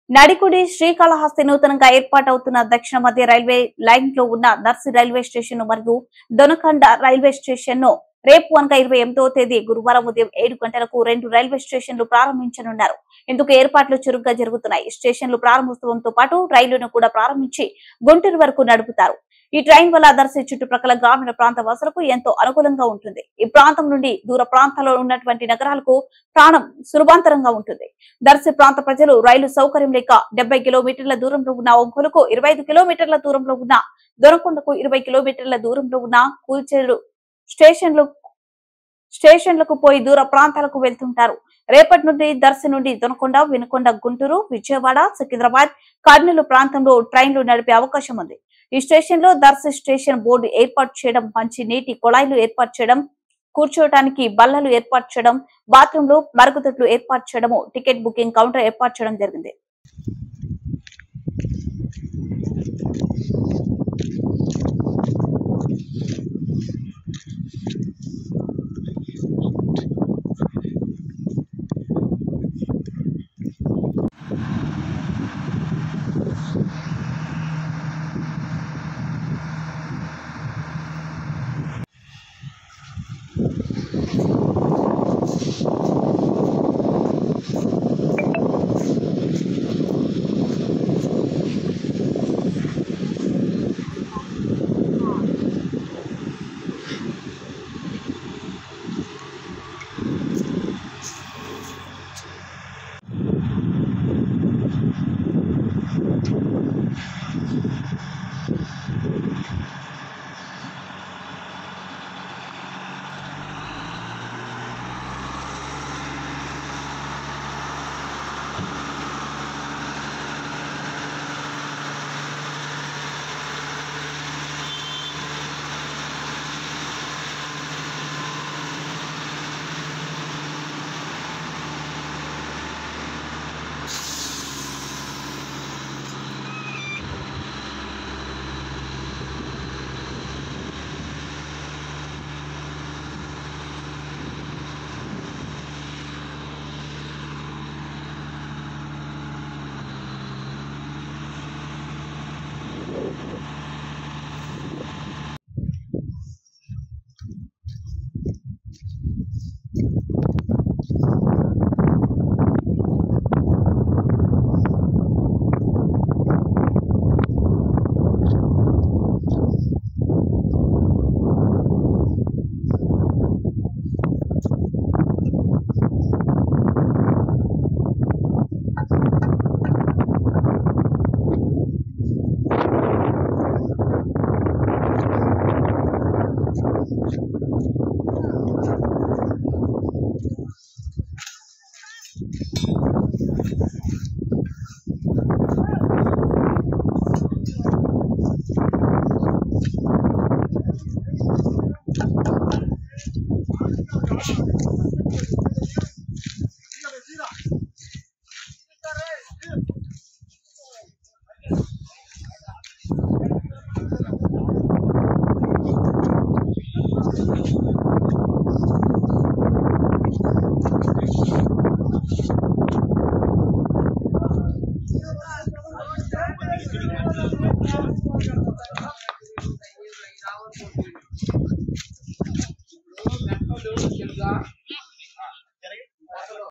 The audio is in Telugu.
నడికుడి శ్రీకాళహస్తి నూతనంగా ఏర్పాటవుతున్న దక్షిణ మధ్య రైల్వే లైన్ లో ఉన్న నర్సి రైల్వే స్టేషన్ మరియు దొనకండ రైల్వే స్టేషన్ ను రేపు అనగా ఇరవై ఎనిమిదవ తేదీ గురువారం ఉదయం ఏడు గంటలకు రెండు రైల్వే స్టేషన్లు ప్రారంభించనున్నారు ఇందుకు ఏర్పాట్లు చురుగ్గా జరుగుతున్నాయి స్టేషన్లు ప్రారంభోత్సవంతో పాటు రైలును కూడా ప్రారంభించి గుంటూరు వరకు నడుపుతారు ఈ ట్రైన్ వల్ల దర్శి చుట్టుప్రక్కల గ్రామీణ ప్రాంత వాసులకు ఎంతో అనుకూలంగా ఉంటుంది ఈ ప్రాంతం నుండి దూర ప్రాంతాల్లో ఉన్నటువంటి నగరాలకు ప్రాణం సులభాంతరంగా ఉంటుంది దర్శి ప్రాంత ప్రజలు రైలు సౌకర్యం లేక డెబ్బై కిలోమీటర్ల దూరంలో ఉన్న ఒంగోలుకు ఇరవై ఐదు కిలోమీటర్ల దూరంలో ఉన్న దొరకొండకు ఇరవై కిలోమీటర్ల దూరంలో ఉన్న కూల్చేరు స్టేషన్లు స్టేషన్లకు పోయి దూర ప్రాంతాలకు వెళ్తుంటారు రేపటి నుండి దర్శి నుండి దొనకొండ వినుకొండ గుంటూరు విజయవాడ సికింద్రాబాద్ కర్నూలు ప్రాంతంలో ట్రైన్లు నడిపే అవకాశం ఉంది ఈ స్టేషన్ లో దర్శి స్టేషన్ బోర్డు ఏర్పాటు చేయడం మంచి నీటి కుళాయిలు ఏర్పాటు చేయడం కూర్చోవడానికి బల్లలు ఏర్పాటు చేయడం బాత్రూంలు మరుగుదొడ్లు ఏర్పాటు చేయడము టికెట్ బుకింగ్ కౌంటర్ ఏర్పాటు చేయడం జరిగింది